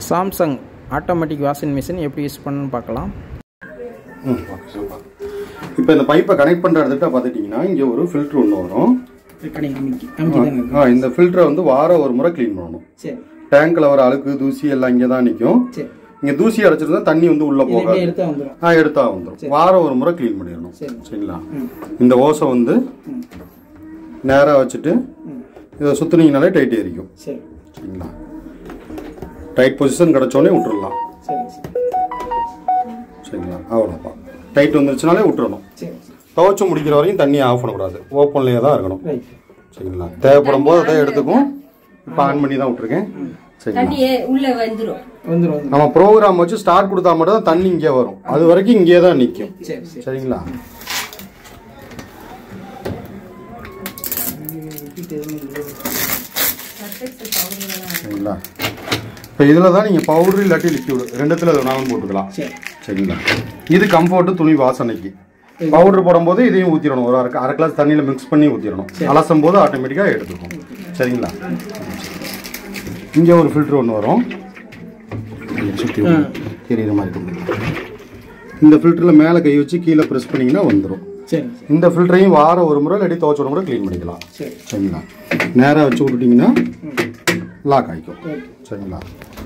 Samsung automatic washing machine எப்படி use பண்ணணும்னு பார்க்கலாம் ம் ஓகே சூப்பர் இப்போ இந்த பைப்பை கனெக்ட் பண்ணுற இடத்துல பார்த்துட்டிங்கன்னா இங்கே ஒரு ஃபில்ட்ரு ஒன்று வரும் ஆ, இந்த ஃபில்டரை வந்து வாரம் ஒரு முறை க்ளீன் பண்ணணும் சரி டேங்க்கில் வர அழுக்கு தூசி எல்லாம் இங்கே தான் நிற்கும் சரி இங்கே தூசி அடைச்சிருந்தா தண்ணி வந்து உள்ளே போகாது எடுத்தா வந்துடும் ஆ எடுத்தா வந்துடும் வாரம் ஒரு முறை க்ளீன் பண்ணிடணும் சரி. சரிங்களா இந்த ஓசை வந்து நேராக வச்சுட்டு இதை சுற்றுனீங்கனாலே டைட் ஏறிக்கும் சரி சரிங்களா டைட் பொசிஷன் கிடச்சோடனே விட்டுறலாம் சரி சரி சரிங்களா அவ்வளோப்பா டைட் வந்துருச்சுனாலே விட்டுறணும் சரி சரி துவைச்சு முடிக்கிற வரைக்கும் தண்ணியை ஆஃப் பண்ணக்கூடாது ஓப்பன்லேயே தான் இருக்கணும் ரைட் சரிங்களா தேவைப்படும் போது அதை எடுத்துக்கும் இப்போ ஆன் பண்ணி தான் விட்டுருக்கேன் சரிங்களா தண்ணியே உள்ள வந்துரும் வந்துடும் வந்துடும் நம்ம ப்ரோக்ராம் வச்சு ஸ்டார்ட் கொடுத்தா மட்டும் தான் தண்ணி இங்கே வரும் அது வரைக்கும் இங்கே தான் நிற்கும் சரி சரி சரிங்களா சரிங்களா இப்போ இதில் தான் நீங்கள் பவுடர் இல்லாட்டி லிக்விட் ரெண்டுத்தில் எது வேணாலும் போட்டுக்கலாம் சரி சரிங்களா இது கம்ஃபர்ட்டு துணி வாசனைக்கு பவுடர் போடும்போது இதையும் ஊற்றிடணும் ஒரு அரை அரை கிளாஸ் தண்ணியில் மிக்ஸ் பண்ணி ஊற்றிடணும் அலசும் போது ஆட்டோமேட்டிக்காக எடுத்துக்கும் சரிங்களா இங்கே ஒரு ஃபில்ட்ரு ஒன்று வரும் சுற்றி தெரியுற மாதிரி கொடுங்க. இந்த ஃபில்டரில் மேலே கை வச்சு கீழே ப்ரெஸ் பண்ணிங்கன்னா வந்துடும் சரி இந்த ஃபில்டரையும் வாரம் ஒரு முறை இல்லாட்டி துவச்ச ஒரு முறை க்ளீன் பண்ணிக்கலாம் சரி சரிங்களா நேராக வச்சு விட்டுட்டிங்கன்னா லாக் ஆகிக்கும் சரிங்களா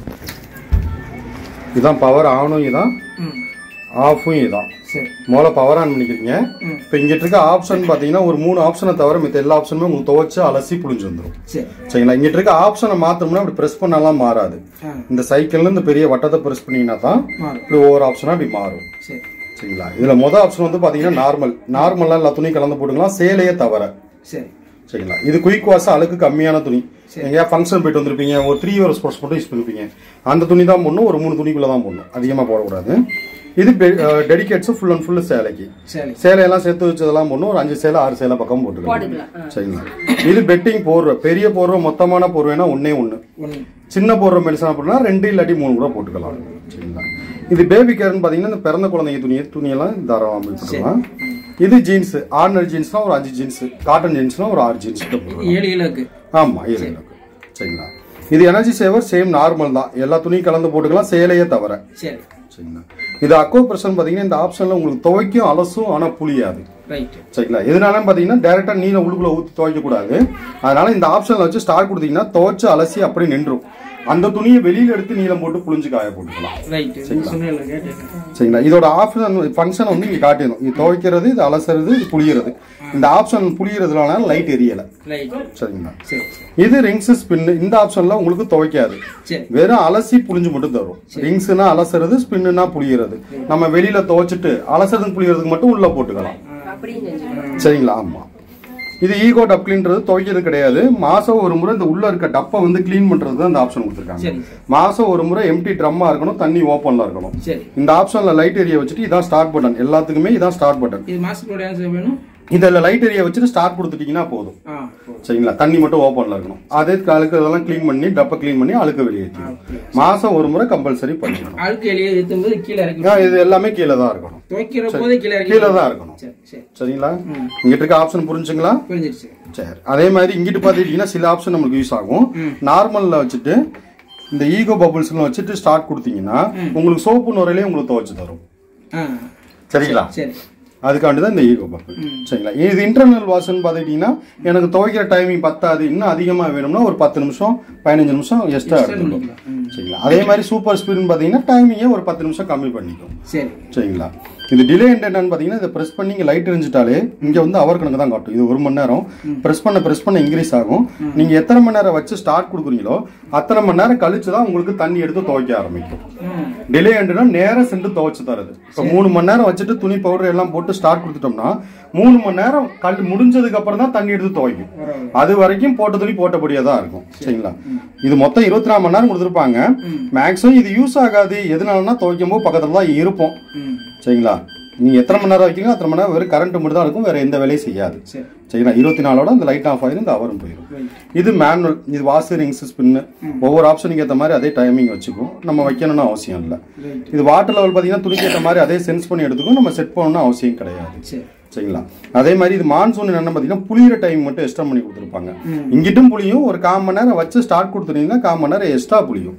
இதான் பவர் ஆனும் இதான் ம் ஆஃபும் இதான் சரி முதல்ல பவர் ஆன் பண்ணிக்கிறீங்க இப்போ இங்கிட்டு இருக்க ஆப்ஷன் பார்த்தீங்கன்னா ஒரு மூணு ஆப்ஷனை தவிர மித்த எல்லா ஆப்ஷனுமே உங்களுக்கு துவைச்சு அலசி புளிஞ்சு வந்துடும் சரி சரிங்களா இங்கிட்டு இருக்க ஆப்ஷனை மாற்றோம்னா அப்படி ப்ரெஸ் பண்ணாலாம் மாறாது ஆ இந்த சைக்கிள்ல இந்த பெரிய வட்டத்தை ப்ரெஸ் பண்ணீங்கன்னா தான் மாறும் இப்படி ஒவ்வொரு ஆப்ஷனாக அப்படி மாறும் சரி சரிங்களா இதுல மொதல் ஆப்ஷன் வந்து பாத்தீங்கன்னா நார்மல் நார்மலா எல்லா துணி கலந்து போட்டுக்கலாம் சேலையே தவிர சரி சரிங்களா இது குயிக் வாஷ் அழுக்கு கம்மியான துணி எங்கேயா ஃபங்க்ஷன் போயிட்டு வந்திருப்பீங்க ஒரு த்ரீ ஹவர்ஸ் ஸ்போர்ட்ஸ் மட்டும் யூஸ் பண்ணிருப்பீங்க அந்த துணி தான் போடணும் ஒரு மூணு துணிக்குள்ள தான் போடணும் அதிகமாக போடக்கூடாது இது டெடிகேட்ஸ் ஃபுல் அண்ட் ஃபுல் சேலைக்கு சரி சேலையெல்லாம் சேர்த்து வச்சதெல்லாம் போடணும் ஒரு அஞ்சு சேலை ஆறு சேலை பக்கம் போட்டுக்கலாம் போட்டுக்கலாம் சரிங்களா இது பெட்டிங் போடுற பெரிய போடுற மொத்தமான போர்வைனா ஒன்னே ஒன்று ஒன்று சின்ன போடுற மெடிசனா போட்டோம்னா ரெண்டு இல்லாட்டி மூணு கூட போட்டுக்கலாம் சரிங்களா இது பேபி கேர்னு பார்த்தீங்கன்னா இந்த பிறந்த குழந்தைங்க துணியை துணியெல்லாம் தாராளமாக போட்டுக்கலாம் இது ஜீன்ஸ் ஆர்டினரி ஜீன்ஸ்னா ஒரு அஞ்சு ஜீன்ஸ் காட்டன் ஜீன்ஸ்னா ஒரு ஆறு ஜீன்ஸ் போட்டுக்கலாம் ஏழு கிலோக்கு ஆமாம் ஏழு கிலோக்கு சரிங்களா இது எனர்ஜி சேவர் சேம் நார்மல் தான் எல்லா துணியும் கலந்து போட்டுக்கலாம் சேலையே தவிர சரி சரிங்களா இது அக்கோ பிரஷன் பார்த்தீங்கன்னா இந்த ஆப்ஷனில் உங்களுக்கு துவைக்கும் அலசும் ஆனால் புளியாது ரைட் சரிங்களா எதனாலும் பார்த்தீங்கன்னா டேரெக்டாக நீரை உள்ளுக்குள்ள ஊற்றி துவைக்க கூடாது அதனால இந்த ஆப்ஷனில் வச்சு ஸ்டார்ட் கொடுத்தீங்கன்னா துவைச்சு அலசி அப்படியே நின்றும் அந்த துணியை வெளியில எடுத்து நீளம் போட்டு புளிஞ்சு காய போட்டுக்கலாம் ரைட் சொன்னேன் கேட்டேன் சரிங்களா இதோட ஆப்ஷன் ஃபங்க்ஷன் வந்து இங்கே காட்டிடும் இது துவைக்கிறது இது அலசுறது இது புளியறது இந்த ஆப்ஷன் புளியறதுனால லைட் எரியலை ரைட் சரிங்களா சரி இது ரிங்ஸ் ஸ்பின் இந்த ஆப்ஷன்ல உங்களுக்கு துவைக்காது சரி வெறும் அலசி புளிஞ்சு மட்டும் தரும் ரிங்ஸ்னா அலசுறது ஸ்பின்னுனா புளியறது நம்ம வெளியில துவைச்சிட்டு அலசுறதுக்கு புளியறதுக்கு மட்டும் உள்ள போட்டுக்கலாம் அப்படின்னு செஞ்சுக்கலாம் சரிங்களா ஆமா இது ஈகோ டப் கிளீன்றது துவைக்கிறது கிடையாது மாசம் ஒரு முறை இந்த உள்ள இருக்க டப்பை வந்து க்ளீன் பண்றது தான் இந்த ஆப்ஷன் கொடுத்துருக்காங்க சரி மாசம் ஒரு முறை எம்டி ட்ரம்மா இருக்கணும் தண்ணி ஓப்பன்ல இருக்கணும் சரி இந்த ஆப்ஷன்ல லைட் ஏரியா வச்சுட்டு இதான் ஸ்டார்ட் பட்டன் எல்லாத்துக்குமே இதான் ஸ்டார்ட் பட்டன் இது மாசத்தோட ஆன்சர் வேணும் இதில் லைட் ஏரியா வச்சுட்டு ஸ்டார்ட் கொடுத்துட்டீங்கன்னா போதும் ஆ போதும். சரிங்களா தண்ணி மட்டும் ஓப்பன்ல இருக்கணும் அதே அழுக்கு இதெல்லாம் க்ளீன் பண்ணி டப்பை க்ளீன் பண்ணி அழுக்க வெளியேற்றணும் மாசம் ஒரு முறை கம்பல்சரி பண்ணிக்கணும் அழுக்கு எளிய ஏற்றும்போது கீழே இறக்கி ஆ, இது எல்லாமே கீழே தான் இருக்கணும் துவைக்கிற போதே கீழே இறக்கி கீழே தான் இருக்கணும் சரி சரி சரிங்களா இங்கிட்ட இருக்க ஆப்ஷன் புரிஞ்சுங்களா புரிஞ்சிருச்சு சரி அதே மாதிரி இங்கிட்டு பார்த்துக்கிட்டீங்கன்னா சில ஆப்ஷன் நம்மளுக்கு யூஸ் ஆகும் நார்மலில் வச்சுட்டு இந்த ஈகோ பபுள்ஸ்லாம் வச்சுட்டு ஸ்டார்ட் கொடுத்தீங்கன்னா உங்களுக்கு சோப்பு நுரையிலே உங்களுக்கு துவைச்சு தரும் ஆ சரிங்களா சரி அதுக்காண்டி தான் இந்த ஈகோ பபுள் சரிங்களா இது இன்டர்னல் வாஷ்னு பார்த்துக்கிட்டிங்கன்னா எனக்கு துவைக்கிற டைமிங் பத்தாது இன்னும் அதிகமாக வேணும்னா ஒரு பத்து நிமிஷம் பதினஞ்சு நிமிஷம் எக்ஸ்ட்ரா எடுத்துக்கணும் சரிங்களா அதே மாதிரி சூப்பர் ஸ்பீடுன்னு பார்த்தீங்கன்னா டைமிங்கே ஒரு பத்து நிமிஷம் கம்மி பண்ணிக்கும் சரி சரிங்களா இது டிலே என்னன்னு பார்த்தீங்கன்னா இதை ப்ரெஸ் பண்ணி இங்கே லைட் எரிஞ்சிட்டாலே இங்கே வந்து அவர் கணக்கு தான் காட்டும் இது ஒரு மணி நேரம் ப்ரெஸ் பண்ண ப்ரெஸ் பண்ண இன்க்ரீஸ் ஆகும் நீங்கள் எத்தனை மணி நேரம் வச்சு ஸ்டார்ட் கொடுக்குறீங்களோ அத்தனை மணி நேரம் கழிச்சு தான் உங்களுக்கு தண்ணி எடுத்து துவைக்க ஆரம்பிக்கும் ம் டிலே எண்டுனா நேரம் சென்று துவைச்சு தருது இப்போ மூணு மணி நேரம் வச்சுட்டு துணி பவுடர் எல்லாம் போட்டு ஸ்டார்ட் கொடுத்துட்டோம்னா மூணு மணி நேரம் கல் முடிஞ்சதுக்கு அப்புறம் தான் தண்ணி எடுத்து துவைக்கும் அது வரைக்கும் போட்ட துணி போட்டபடியே தான் இருக்கும் சரிங்களா இது மொத்தம் இருபத்தி நாலு மணி நேரம் கொடுத்துருப்பாங்க மேக்ஸிமம் இது யூஸ் ஆகாது எதனாலனா துவைக்கும் போது பக்கத்துல தான் இருப்போம் ம் சரிங்களா நீங்க எத்தனை மணி நேரம் வைக்கிறீங்க அத்தனை மணி நேரம் வெறும் கரண்ட் மட்டும் தான் இருக்கும் வேற எந்த வேலையும் செய்யாது சரி சரிங்களா இருபத்தி நாலோட அந்த லைட் ஆஃப் ஆயிரும் இந்த அவரும் போயிடும் இது மேனுவல் இது வாஷ் ரிங்ஸ் ஸ்பின்னு ஒவ்வொரு ஆப்ஷனுக்கு ஏற்ற மாதிரி அதே டைமிங் வச்சுக்கும் நம்ம வைக்கணும்னு அவசியம் இல்லை இது வாட்டர் லெவல் பார்த்தீங்கன்னா துணிக்கு ஏற்ற மாதிரி அதே சென்ஸ் பண்ணி எடுத்துக்கும் நம்ம செட் பண்ணணும்னு அவசியம் கிடையாது சரி சரிங்களா அதே மாதிரி இது மான்சூன் என்ன பார்த்தீங்கன்னா புளியிற டைம் மட்டும் எக்ஸ்ட்ரா பண்ணி கொடுத்துருப்பாங்க இங்கிட்டும் புளியும் ஒரு கால் மணி நேரம் வச்சு ஸ்டார்ட் கொடுத்துட்டீங்கன்னா கால் மணி நேரம் எக்ஸ்ட்ரா புளியும்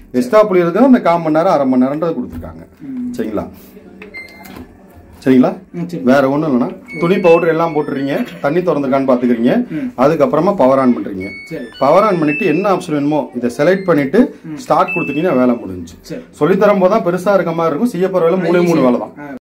எக்ஸ்ட்ரா புளியறதுக்கு அந்த கால் மணி நேரம் அரை மணி நேரம்ன்றது கொடுத்துருக்காங்க சரிங்களா சரிங்களா ம், சரி. வேற ஒண்ணும் இல்லைன்னா துணி பவுடர் எல்லாம் போட்டுறீங்க தண்ணி திறந்துருக்கான்னு பாத்துக்கிறீங்க அதுக்கப்புறமா பவர் ஆன் பண்றீங்க சரி பவர் ஆன் பண்ணிட்டு என்ன ஆப்ஷன் வேணுமோ இதை செலக்ட் பண்ணிட்டு ஸ்டார்ட் கொடுத்துட்டீங்கன்னா வேலை முடிஞ்சு சரி சொல்லித்தரும் போது தான் பெருசா இருக்க மாதிரி இருக்கும் செய்ய போற வேலை மூணே மூணு வேலை தான்